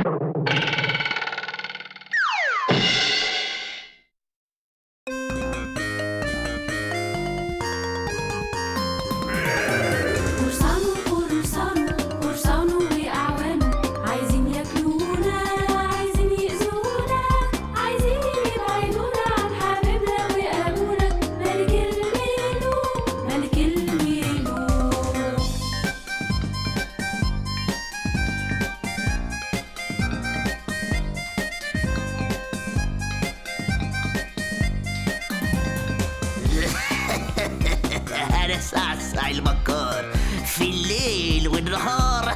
قرصانو قرصانو قرصانو وأعوانه عايزين ياكلونا عايزين يأذونا عايزين يبعدونا عن حبيبنا وأبونا ملك الملوك ملك الملوك انا صعصع المكار في الليل والنهار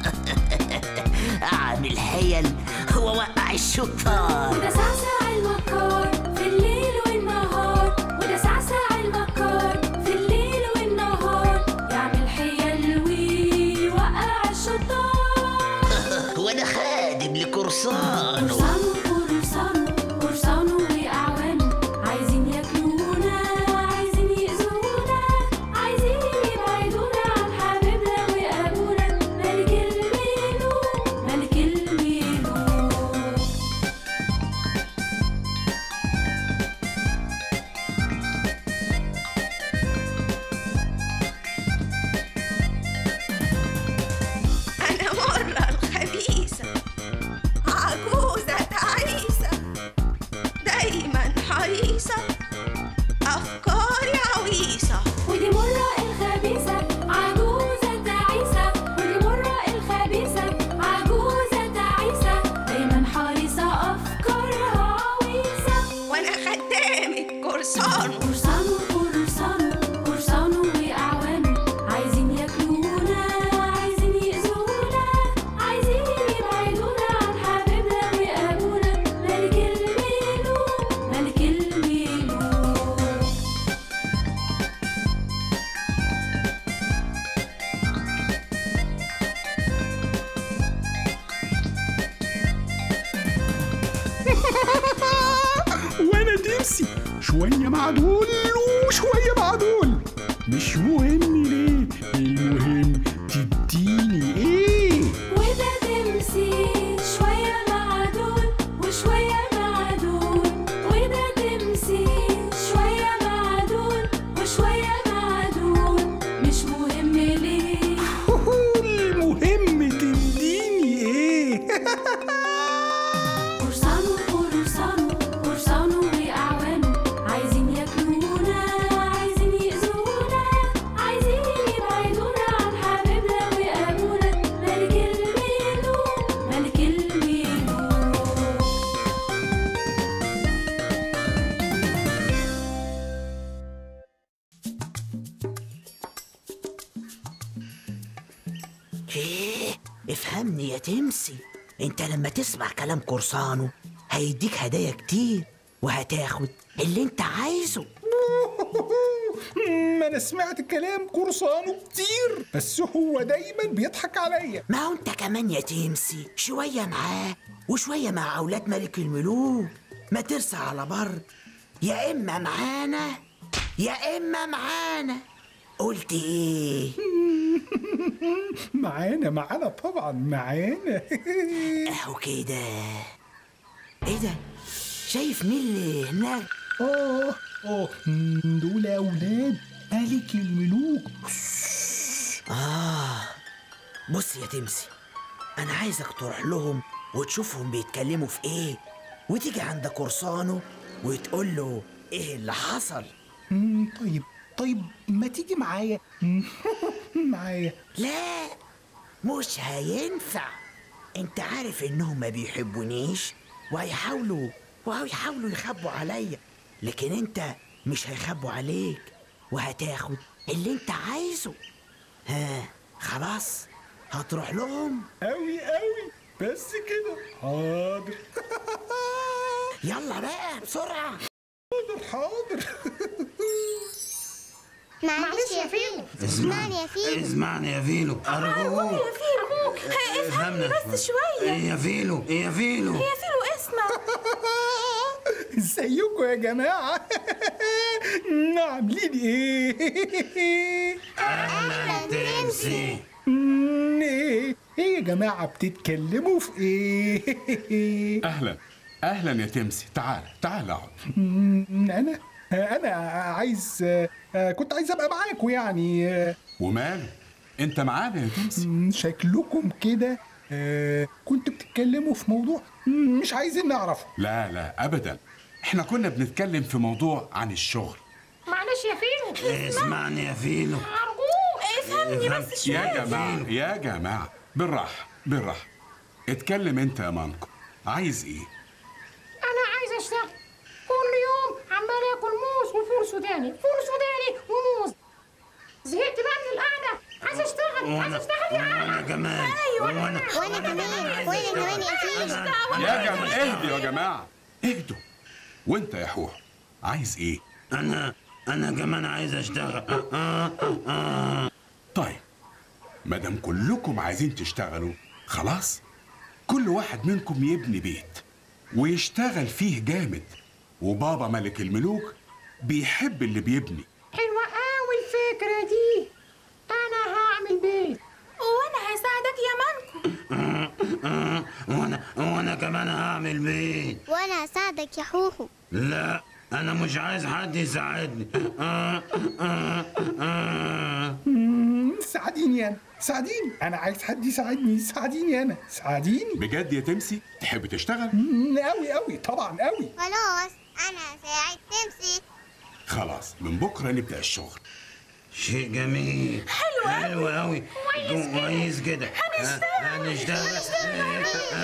اعمل حيل واوقع الشطار وده سعسع المكار في الليل والنهار وده سعسع المكار في الليل والنهار يعمل حيل ويوقع الشطار وانا خادم لقرصانه قرصانو قرصانو قرصانو وأعوانه عايزين ياكلونا عايزين يأذونا عايزين يبعدونا عن حبيبنا وأبونا ملك الملوك ملك الملوك أنا مرة الخبيثة عجوزة تعيسة دايما حريصة أفكاري عويصة ودي مرة الخبيثة عجوزة تعيسة ودي مرة الخبيثة عجوزة تعيسة دايما حريصة أفكارها عويصة وأنا خدامة قرصانه قرصانو قرصانو قرصانو وأعوانه عايزين ياكلونا عايزين يأذونا عايزين يبعدونا عن حبيبنا وأبونا ملك الملوك ملك الملوك وانا ديمسي شوية مع دول وشوية مع دول مش مهم ليه المهم تديني ايه وده تمسي شوية مع دول وشوية مع دول وده تمسي شوية مع دول وشوية مع دول مش مهم ليه المهم تديني ايه قرصانو قرصانو قرصانو وأعوانه عايزين ياكلونا عايزين يأذونا عايزين يبعدونا عن حبيبنا وأبونا ملك الملوك ملك الملوك ايه افهمني يا تمسي انت لما تسمع كلام قرصانه هيديك هدايا كتير وهتاخد اللي انت عايزه ما انا سمعت كلام قرصانه كتير بس هو دايما بيضحك عليا ما هو انت كمان يا تمسي شوية معاه وشوية مع أولاد ملك الملوك ما ترسى على بر يا إما معانا يا إما معانا قلت إيه؟ معانا معانا طبعا معانا أهو كده إيه ده؟ شايف مين اللي هناك؟ اه اه دول اولاد ملك الملوك آه بص يا تمسي أنا عايزك تروح لهم وتشوفهم بيتكلموا في إيه وتيجي عند قرصانه وتقول له إيه اللي حصل مم، طيب طيب ما تيجي معايا معايا لا مش هينفع انت عارف انهم ما بيحبونيش وهيحاولوا وهيحاولوا يخبوا عليا لكن انت مش هيخبوا عليك وهتاخد اللي انت عايزه ها خلاص هتروح لهم أوي أوي بس كده حاضر يلا بقى بسرعة حاضر حاضر معلش يا فيلو اسمعني يا فيلو اسمعني يا فيلو أرجوك يا فيلو افهمنا بس شوية يا فيلو يا فيلو يا فيلو اسمع ازيكم يا جماعة عاملين ايه؟ أهلا تمسي مم، ايه ايه يا جماعة بتتكلموا في ايه؟ اهلا اهلا يا تمسي تعال تعال اقعد انا انا عايز كنت عايز ابقى معاكم يعني وماله انت معانا يا تمسي شكلكم كده آه، كنتوا بتتكلموا في موضوع مش عايزين نعرفه لا لا ابدا احنا كنا بنتكلم في موضوع عن الشغل معلش يا فيلو اسمعني يا فيلو أرجوك افهمني بس شوية يا جماعه يا جماعه بالراحه بالراحه اتكلم انت يا مانكو عايز ايه أنا عايز أشتغل كل يوم عمال آكل موز وفول سوداني فول سوداني وموز زهقت بقى من القعدة عايز أشتغل عايز وانا أشتغل يا وانا عم كمان أيوة وانا وانا كمان وانا كمان يا فيلو يا جماعه اهدوا يا جماعه اهدوا وانت يا حوح عايز ايه انا انا كمان عايز اشتغل آه، آه، آه. طيب مادام كلكم عايزين تشتغلوا خلاص كل واحد منكم يبني بيت ويشتغل فيه جامد وبابا ملك الملوك بيحب اللي بيبني حلوة أوي الفكرة دي أنا هعمل بيت وانا هساعدك يا مانكو آه، وانا وانا كمان هعمل بيت وانا هساعدك يا حوحو لا انا مش عايز حد يساعدني آه، آه، آه. ساعديني انا ساعديني انا عايز حد يساعدني ساعديني انا ساعديني بجد يا تمسي تحب تشتغل قوي قوي طبعا قوي خلاص انا هساعد تمسي خلاص من بكره نبدا الشغل شيء جميل حلو حلو قوي كويس كده هنشتغل هنشتغل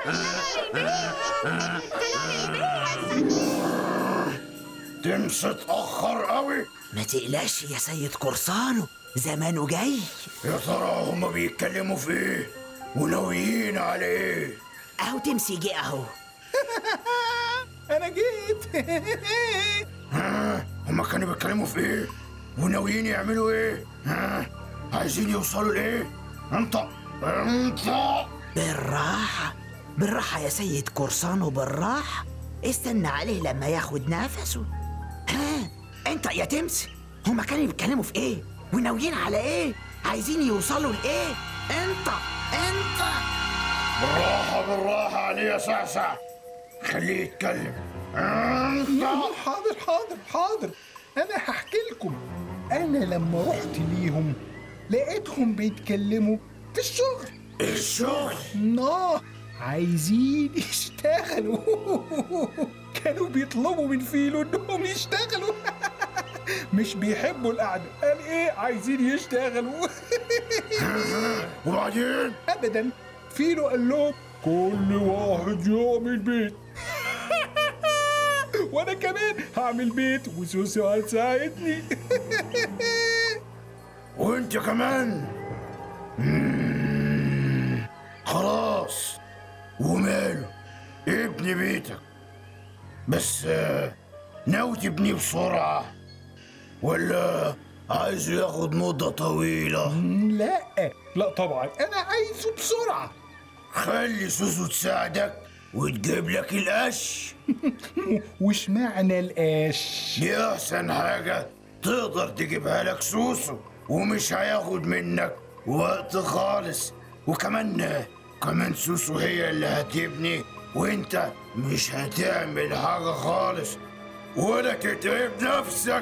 تمشي اتأخر قوي ما تقلقش يا سيد قرصانو زمانه جاي يا ترى هما بيتكلموا في ايه وناويين على ايه اهو تمسي جه اهو انا جيت ها هما كانوا بيتكلموا في ايه وناويين يعملوا ايه ها عايزين يوصلوا لايه انت انت بالراحة بالراحة يا سيد قرصانو بالراحة استنى عليه لما ياخد نفسه ها انت يا تمسي هما كانوا بيتكلموا في ايه وناويين على ايه عايزين يوصلوا لايه انت انت بالراحة بالراحة عليه يا سعسع خليه يتكلم انت حاضر حاضر حاضر انا هحكي لكم انا لما رحت ليهم لقيتهم بيتكلموا في الشغل الشغل اه عايزين يشتغلوا كانوا بيطلبوا من فيلو انهم يشتغلوا مش بيحبوا القعدة قال ايه عايزين يشتغلوا وبعدين ابدا فيلو قال لهم كل واحد يعمل بيت وانا كمان هعمل بيت وسوسو هتساعدني وانت كمان مم. خلاص وماله ابني بيتك بس آه، ناوي تبنيه بسرعة ولا عايزه ياخد مدة طويلة لا لا طبعا انا عايزه بسرعة خلي سوسو تساعدك وتجيب لك القش وش معنى القش دي احسن حاجة تقدر تجيبها لك سوسو ومش هياخد منك وقت خالص وكمان كمان سوسو هي اللي هتبني وانت مش هتعمل حاجة خالص ولا تتعب نفسك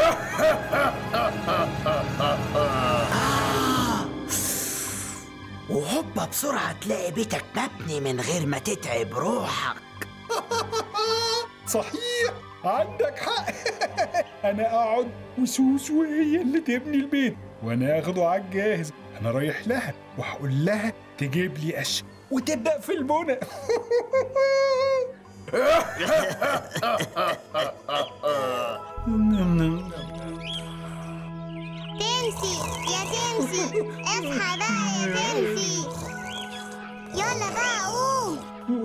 وهوبا بسرعة تلاقي بيتك مبني من غير ما تتعب روحك صحيح عندك حق انا اقعد وسوسو هي اللي تبني البيت وانا اخده على الجاهز انا رايح لها وهقول لها تجيب لي قش وتبدا في البنى تمسي يا تمسي اصحى بقى يا تمسي يلا بقى قوم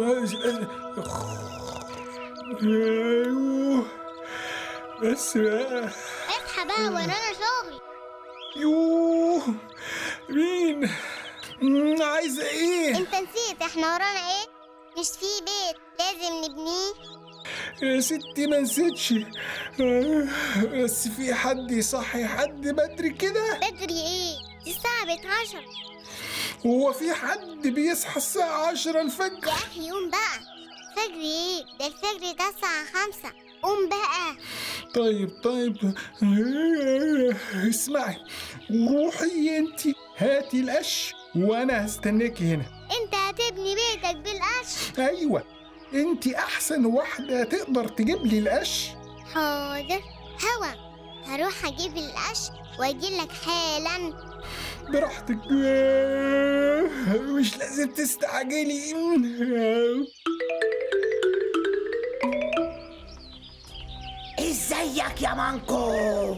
ايوه بس بقى اصحى بقى ورانا شغل يوه مين مم، عايزه ايه انت نسيت احنا ورانا ايه مش في بيت لازم نبنيه يا ستي ما نسيتش آه، بس في حد يصحي حد بدري كده بدري ايه دي الساعة بقت عشر هو في حد بيصحى الساعة عشرة الفجر يا أخي قوم بقى فجر إيه ده الفجر ده الساعة خمسة قوم بقى طيب طيب اسمعي روحي انت هاتي القش وانا هستناكي هنا أنت هتبني بيتك بالقش ايوه انت احسن واحدة تقدر تجيب لي القش حاضر هوا هروح أجيب القش وأجيلك حالا براحتك مش لازم تستعجلي ازيك يا مانكو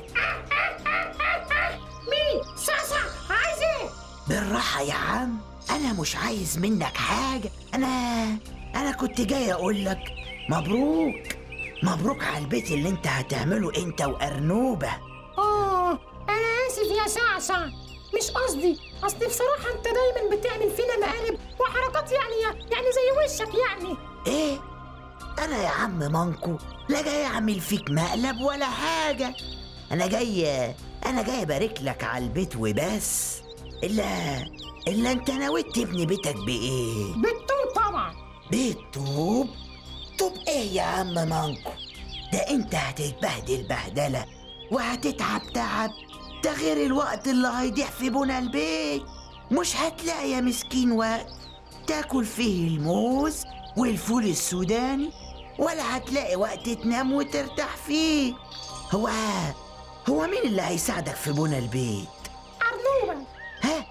مين صعصع عايز ايه بالراحة يا عم أنا مش عايز منك حاجة أنا أنا كنت جاي أقول لك مبروك مبروك على البيت اللي أنت هتعمله أنت وأرنوبة اه انا اسف يا صعصع مش قصدي اصل بصراحه انت دايما بتعمل فينا مقالب وحركات يعني يعني زي وشك يعني إيه؟ أنا يا عم مانكو لا جاي أعمل فيك مقلب ولا حاجة أنا جاي أنا جاي أبارك لك على البيت وبس إلا إلا أنت نويت تبني بيتك بإيه؟ بالطول طبعا بيت طوب طوب ايه يا عم مانكو ده انت هتتبهدل بهدلة وهتتعب تعب ده غير الوقت اللي هيضيع في بنى البيت مش هتلاقي يا مسكين وقت تاكل فيه الموز والفول السوداني ولا هتلاقي وقت تنام وترتاح فيه هو هو مين اللي هيساعدك في بنى البيت ارنوبه ها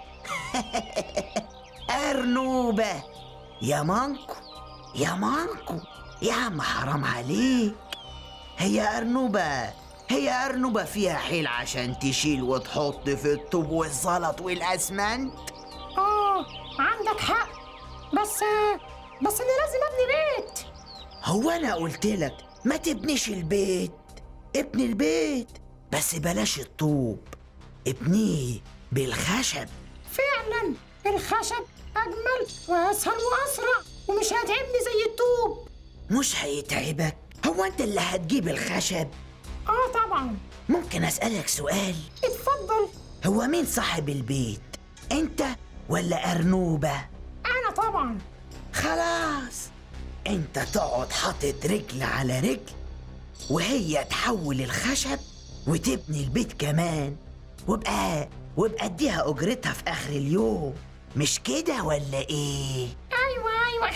أرنوبة يا مانكو يا مانكو يا عم حرام عليك هي أرنوبة هي أرنوبة فيها حيل عشان تشيل وتحط في الطوب والزلط والأسمنت اه عندك حق بس بس انا لازم ابني بيت هو أنا قلت لك ما تبنيش البيت ابني البيت بس بلاش الطوب ابنيه بالخشب فعلا الخشب اجمل واسهل واسرع ومش هتعبني زي الطوب مش هيتعبك هو أنت اللي هتجيب الخشب اه طبعا ممكن أسألك سؤال اتفضل هو مين صاحب البيت انت ولا ارنوبه انا طبعا خلاص انت تقعد حاطط رجل على رجل وهي تحول الخشب وتبني البيت كمان وابقى وابقى اديها اجرتها في اخر اليوم مش كده ولا ايه ايوه ايوه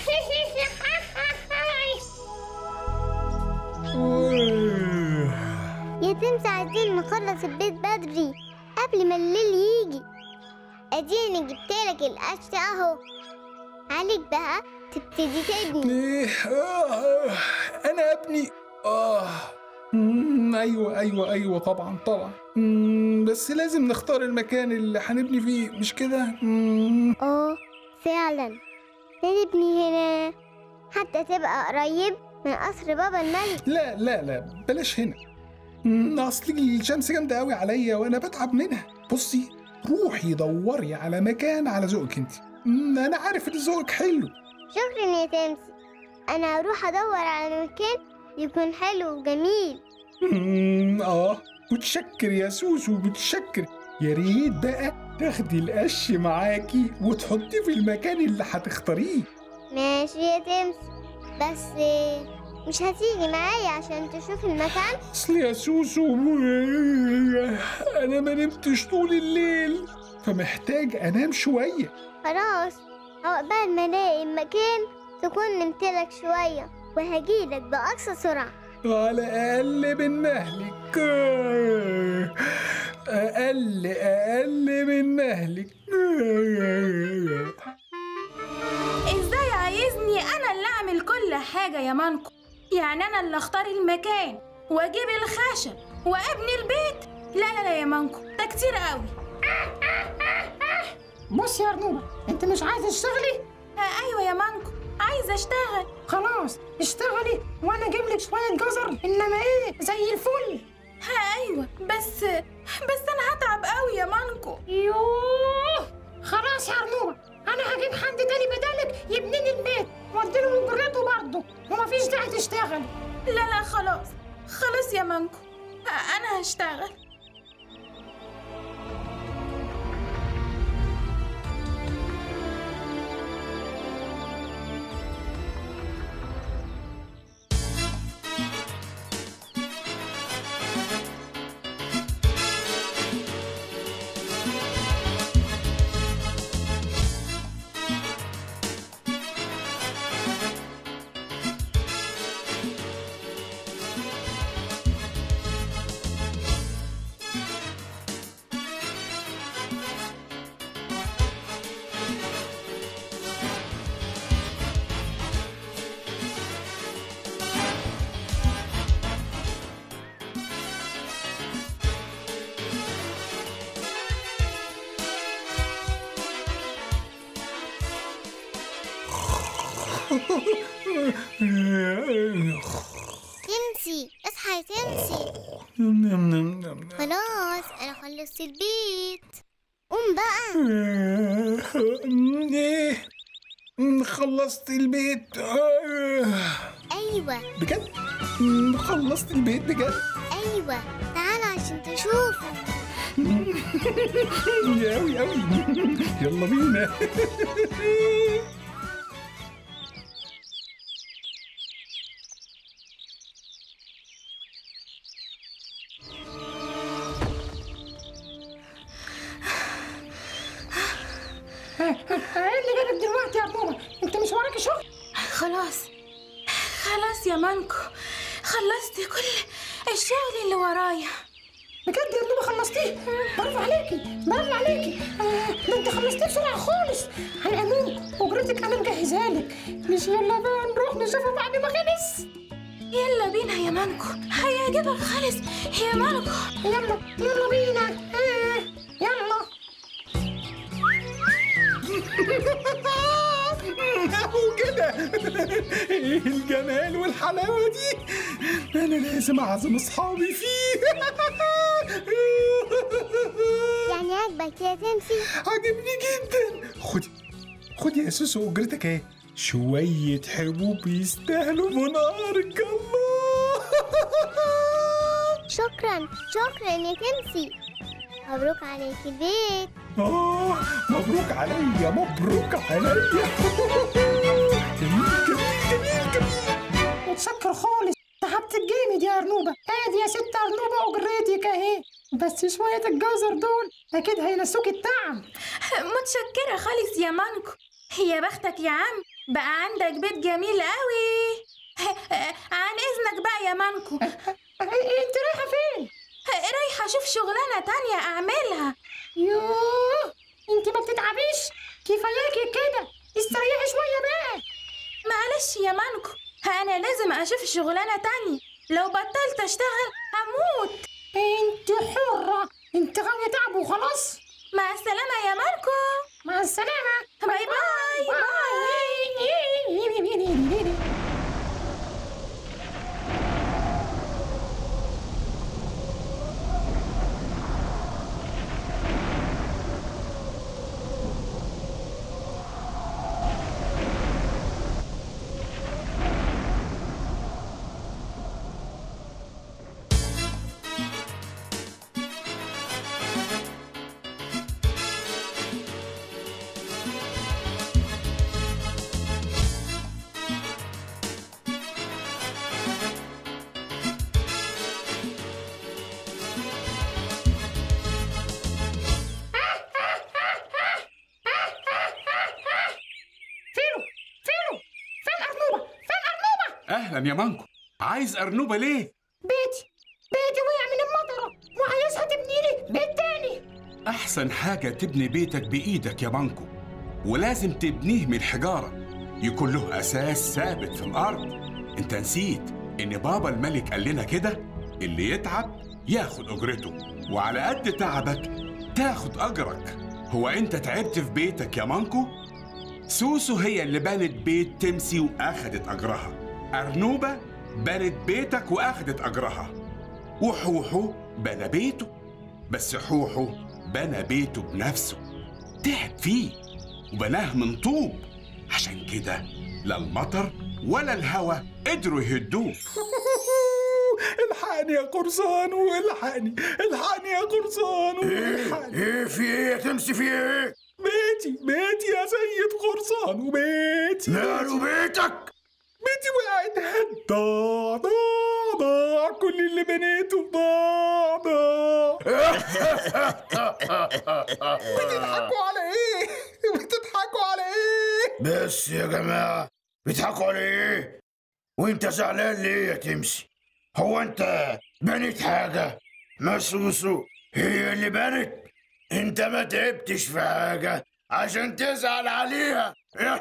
يا تمسى عايزين نخلص البيت بدري قبل ما الليل يجي اديني جبتلك القش اهو عليك بقى تبتدي تبني ايه آه انا ابني اه مم، ايوه ايوه ايوه طبعا طبعا مم، بس لازم نختار المكان اللي هنبني فيه مش كده مم، اه فعلا نبني هنا حتى تبقى قريب من قصر بابا الملك لا لا لا بلاش هنا مم، اصل الشمس جامده قوي عليا وانا بتعب منها بصي روحي دوري على مكان على ذوقك انت مم، انا عارف ان ذوقك حلو شكرا يا تمسي انا هروح ادور على مكان يكون حلو وجميل مم، اه متشكر يا سوسو متشكر يا ريت بقى تاخدي القش معاكي وتحطيه في المكان اللي هتختاريه ماشي يا تمسي بس مش هتيجي معايا عشان تشوف المكان اصل يا سوسو انا ما نمتش طول الليل فمحتاج انام شويه خلاص عقبال ما الاقي المكان تكون نمتلك شوية وهجيلك بأقصى سرعة على اقل من مهلك اقل اقل من مهلك ازاي عايزني انا اللي اعمل كل حاجه يا مانكو يعني انا اللي اختار المكان واجيب الخشب وابني البيت لا لا لا يا مانكو ده كتير قوي بص يا ارنوبه انت مش عايزه تشتغلي آه ايوه يا مانكو عايزه اشتغل خلاص اشتغلي وانا اجيب لك شويه جزر انما ايه زي الفل ها ايوه بس بس انا هتعب قوي يا مانكو يوه خلاص يا ارنوبه انا هجيب حد تاني بدالك يبني لي البيت واديله اجرته برضه ومفيش داعي تشتغل لا لا خلاص خلاص يا مانكو آه انا هشتغل تمسي اصحى يا تمسي خلاص انا خلصت البيت قوم بقى ايه خلصت البيت آه. ايوه بجد خلصت البيت بجد ايوه تعال عشان تشوفه أوي أوي يلا بينا ايه اللي جابك دلوقتي يا ارنوبه انت مش وراكي شغل خلاص خلاص يا مانكو خلصت كل الشغل اللي ورايا بجد يا ارنوبه خلصتيه برافو عليكي برافو عليكي آه ده انت خلصتيه بسرعه خالص على العموم اجرتك انا مجهزها لك مش يلا بقى نروح نشوفه بعد ما خلص يلا بينا يا مانكو هيعجبك خالص يا مانكو يلا يلا بينا آه يلا اهو كده ايه الجمال والحلاوه دي انا لازم اعزم اصحابي فيه يعني عاجبك يا تمسي عجبني جدا خدي خدي يا سوسو اجرتك اهي شوية حبوب يستاهلوا منارك الله شكرا شكرا يا تمسي مبروك عليك البيت آه مبروك عليا مبروك عليا جميل جميل جميل جميل متشكر خالص تعبت جامد يا ارنوبه ادي يا ست ارنوبه اجرتك اهي بس شويه الجزر دول اكيد هينسوك التعب متشكرة خالص يا مانكو يا بختك يا عم بقى عندك بيت جميل قوي عن اذنك بقى يا مانكو إيه، انت رايحه فين رايحة اشوف شغلانة تانية اعملها يوه انت ما بتتعبيش كفاياكي كده استريحي شويه بقى معلش يا مانكو انا لازم اشوف شغلانة تانية لو بطلت اشتغل هموت انت حره انت غاويه تعب وخلاص مع السلامة يا مانكو مع السلامه باي باي باي فيلو فيلو فين ارنوبه فين ارنوبه اهلا يا مانكو عايز ارنوبه ليه بيتي بيتي وقع من المطره وعايزها تبني لي بيت تاني احسن حاجه تبني بيتك بايدك يا مانكو ولازم تبنيه من حجاره يكون له اساس ثابت في الارض انت نسيت ان بابا الملك قال لنا كده اللي يتعب ياخد اجرته وعلى قد تعبك تاخد اجرك هو انت تعبت في بيتك يا مانكو سوسو هي اللي بنت بيت تمسي واخدت اجرها ارنوبه بنت بيتك واخدت اجرها وحوحو بنى بيته بس حوحو بنى بيته بنفسه تعب فيه وبناه من طوب عشان كده لا المطر ولا الهوا قدروا يهدوه الحقني يا قرصان والحقني الحقني يا قرصان والحقني ايه في ايه يا تمسي في ايه بيتي بيتي يا سيد قرصان وبيتي ماله بيتك بيتي وقعت هد ضاع ضاع ضاع كل اللي بنيته ضاع ضاع بتضحكوا على ايه؟ بتضحكوا على ايه؟ بس يا جماعة بيضحكوا على ايه وانت زعلان ليه يا تمسي هو انت بنيت حاجة ما سوسو هي اللي بنت انت ما تعبتش في حاجة عشان تزعل عليها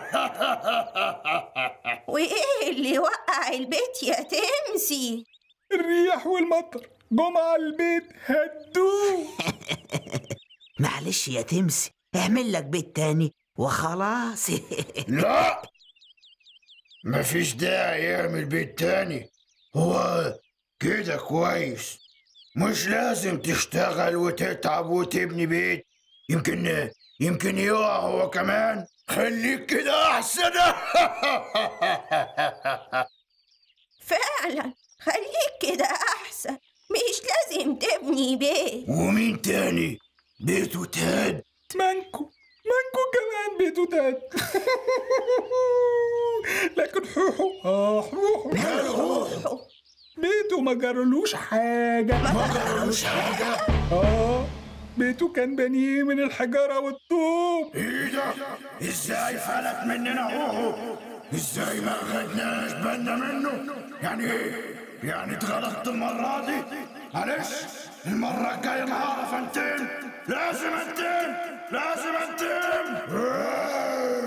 وايه اللي وقع البيت يا تمسي الريح والمطر جم على البيت هدوه معلش يا تمسي اعمل لك بيت تاني وخلاص لا مفيش داعي يعمل بيت تاني هو كده كويس مش لازم تشتغل وتتعب وتبني بيت يمكن يمكن يقع هو كمان خليك كده احسن فعلا خليك كده أحسن مش لازم تبني بيت ومين تاني بيته تاد مانكو مانكو كمان بيته تاد لكن حوحو اه حوحو بيته ما جرالوش حاجة ما جرالوش حاجة اه بيته كان بنيه من الحجارة والطوب ايه ده ازاي فلت مننا هو ازاي ما خدناش بالنا منه يعني ايه يعني اتغلطت المرة دي معلش المرة الجاية ما هعرف انتم لازم انتم لازم انتم